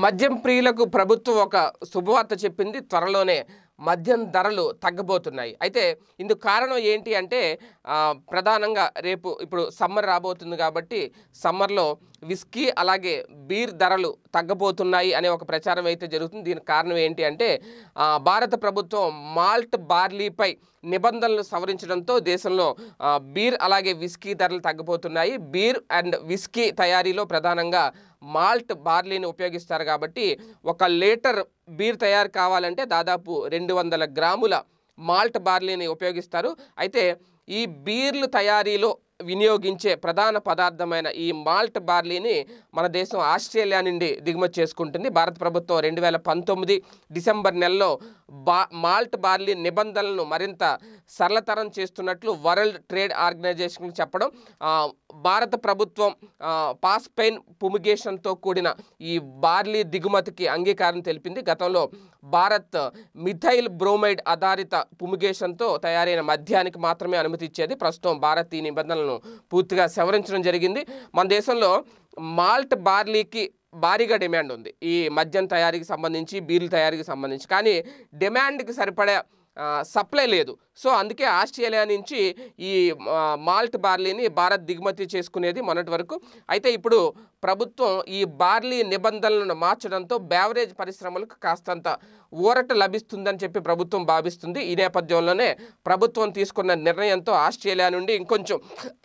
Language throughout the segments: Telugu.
మద్యం ప్రియులకు ప్రభుత్వం ఒక శుభవార్త చెప్పింది త్వరలోనే మద్యం ధరలు తగ్గబోతున్నాయి అయితే ఇందుకు కారణం ఏంటి అంటే ఆ, ప్రధానంగా రేపు ఇప్పుడు సమ్మర్ రాబోతుంది కాబట్టి సమ్మర్లో విస్కీ అలాగే బీర్ ధరలు తగ్గబోతున్నాయి అనే ఒక ప్రచారం అయితే జరుగుతుంది దీనికి కారణం ఏంటి అంటే ఆ, భారత ప్రభుత్వం మాల్ట్ బార్లీపై నిబంధనలు సవరించడంతో దేశంలో ఆ, బీర్ అలాగే విస్కీ ధరలు తగ్గబోతున్నాయి బీర్ అండ్ విస్కీ తయారీలో ప్రధానంగా మాల్ట్ బార్లీని ఉపయోగిస్తారు కాబట్టి ఒక లీటర్ బీర్ తయారు కావాలంటే దాదాపు రెండు వందల గ్రాముల మాల్ట్ బార్లీని ఉపయోగిస్తారు అయితే ఈ బీర్లు తయారీలో వినియోగించే ప్రధాన పదార్థమైన ఈ మాల్ట్ బార్లీని మన దేశం ఆస్ట్రేలియా నుండి దిగుమతి చేసుకుంటుంది భారత ప్రభుత్వం రెండు వేల పంతొమ్మిది డిసెంబర్ నెలలో బా మాల్ట్ బార్లీ నిబంధనలను మరింత సరళతరం చేస్తున్నట్లు వరల్డ్ ట్రేడ్ ఆర్గనైజేషన్ చెప్పడం ఆ, భారత ప్రభుత్వం ఆ, పాస్పెయిన్ పుమిగేషన్తో కూడిన ఈ బార్లీ దిగుమతికి అంగీకారం తెలిపింది గతంలో భారత్ మిథైల్ బ్రోమైడ్ ఆధారిత పుమిగేషన్తో తయారైన మద్యానికి మాత్రమే అనుమతి ఇచ్చేది ప్రస్తుతం భారత్ ఈ నిబంధనలను పూర్తిగా సవరించడం జరిగింది మన దేశంలో మాల్ట్ బార్లీకి భారీగా డిమాండ్ ఉంది ఈ మద్యం తయారీకి సంబంధించి బీర్ల తయారీకి సంబంధించి కానీ డిమాండ్కి సరిపడే ఆ, సప్లై లేదు సో అందుకే ఆస్ట్రేలియా నుంచి ఈ ఆ, మాల్ట్ బార్లీని భారత్ దిగుమతి చేసుకునేది మొన్నటి వరకు అయితే ఇప్పుడు ప్రభుత్వం ఈ బార్లీ నిబంధనలను మార్చడంతో బ్యావరేజ్ పరిశ్రమలకు కాస్తంత ఊరట లభిస్తుందని చెప్పి ప్రభుత్వం భావిస్తుంది ఈ నేపథ్యంలోనే ప్రభుత్వం తీసుకున్న నిర్ణయంతో ఆస్ట్రేలియా నుండి ఇంకొంచెం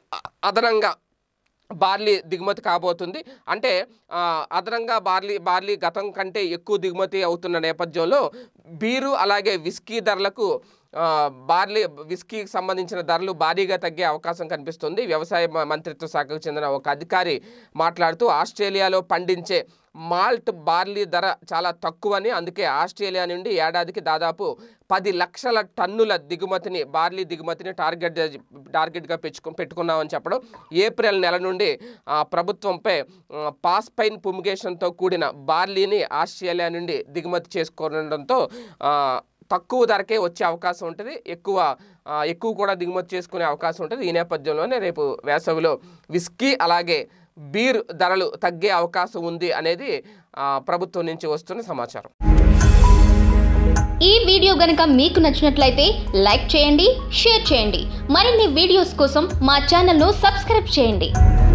అదనంగా బార్లీ దిగుమతి కాబోతుంది అంటే ఆ, అదనంగా బార్లీ బార్లీ గతం కంటే ఎక్కువ దిగుమతి అవుతున్న నేపథ్యంలో బీరు అలాగే విస్కీ ధరలకు ఆ, బార్లీ విస్కీకి సంబంధించిన ధరలు భారీగా తగ్గే అవకాశం కనిపిస్తుంది వ్యవసాయ మ- మంత్రిత్వ శాఖకు చెందిన ఒక అధికారి మాట్లాడుతూ ఆస్ట్రేలియాలో పండించే మాల్ట్ బార్లీ ధర చాలా తక్కువని అందుకే ఆస్ట్రేలియా నుండి ఏడాదికి దాదాపు పది లక్షల టన్నుల దిగుమతిని బార్లీ దిగుమతిని టార్గెట్ టార్గెట్గా పెంచుకు పెట్టుకున్నామని చెప్పడం ఏప్రిల్ నెల నుండి ఆ, ప్రభుత్వంపై ఆ, పాస్పైన్ పుమిగేషన్తో కూడిన బార్లీని ఆస్ట్రేలియా నుండి దిగుమతి చేసుకోవడంతో ఆ, తక్కువ ధరకే వచ్చే అవకాశం ఉంటుంది ఎక్కువ ఆ, ఎక్కువ కూడా దిగుమతి చేసుకునే అవకాశం ఉంటుంది ఈ నేపథ్యంలోనే రేపు వేసవిలో విస్కీ అలాగే బీర్ ధరలు తగ్గే అవకాశం ఉంది అనేది ఆ, ప్రభుత్వం నుంచి వస్తున్న సమాచారం ఈ వీడియో గనుక మీకు నచ్చినట్లయితే లైక్ చేయండి షేర్ చేయండి మరిన్ని వీడియోస్ కోసం మా ఛానల్ను సబ్స్క్రైబ్ చేయండి